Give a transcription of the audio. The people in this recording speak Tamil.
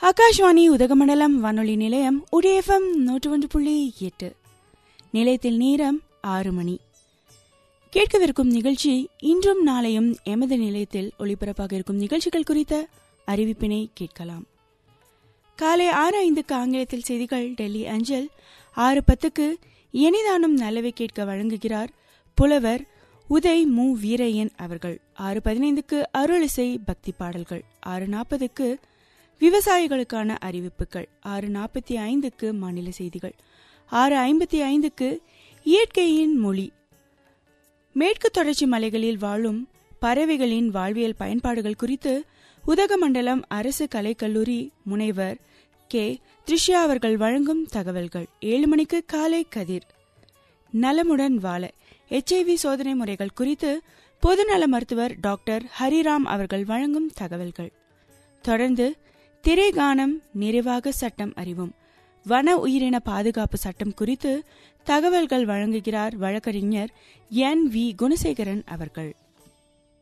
ஆகாஷ்வாணி உதகமண்டலம் வானொலி நிலையம் உடையஃபம் நூற்று ஒன்று புள்ளி எட்டு நிலையத்தில் நேரம் ஆறு மணி கேட்கவிருக்கும் நிகழ்ச்சி இன்றும் நாளையும் எமது நிலையத்தில் ஒளிபரப்பாக இருக்கும் நிகழ்ச்சிகள் குறித்த அறிவிப்பினை கேட்கலாம் காலை ஆறு ஐந்துக்கு ஆங்கிலத்தில் செய்திகள் டெல்லி அஞ்சல் ஆறு பத்துக்கு இனிதானும் நல்லவை கேட்க வழங்குகிறார் புலவர் உதய் மு வீரையன் அவர்கள் ஆறு பதினைந்துக்கு அருளிசை பக்தி பாடல்கள் ஆறு நாற்பதுக்கு விவசாயிகளுக்கான அறிவிப்புகள் ஆறு நாற்பத்தி ஐந்துக்கு மாநில செய்திகள் ஆறு ஐம்பத்தி ஐந்துக்கு இயற்கையின் மொழி மேற்கு தொடர்ச்சி மலைகளில் வாழும் பறவைகளின் வாழ்வியல் பயன்பாடுகள் குறித்து உதகமண்டலம் அரசு கலைக்கல்லூரி முனைவர் கே த்ரிஷா அவர்கள் வழங்கும் தகவல்கள் ஏழு மணிக்கு காலை கதிர் நலமுடன் வாழ எச்ஐவி சோதனை முறைகள் குறித்து பொதுநல மருத்துவர் டாக்டர் ஹரிராம் அவர்கள் வழங்கும் தகவல்கள் தொடர்ந்து திரைகானம் நிறைவாக சட்டம் அறிவும் வன உயிரின பாதுகாப்பு சட்டம் குறித்து தகவல்கள் வழங்குகிறார் வழக்கறிஞர் என் வி குணசேகரன் அவர்கள்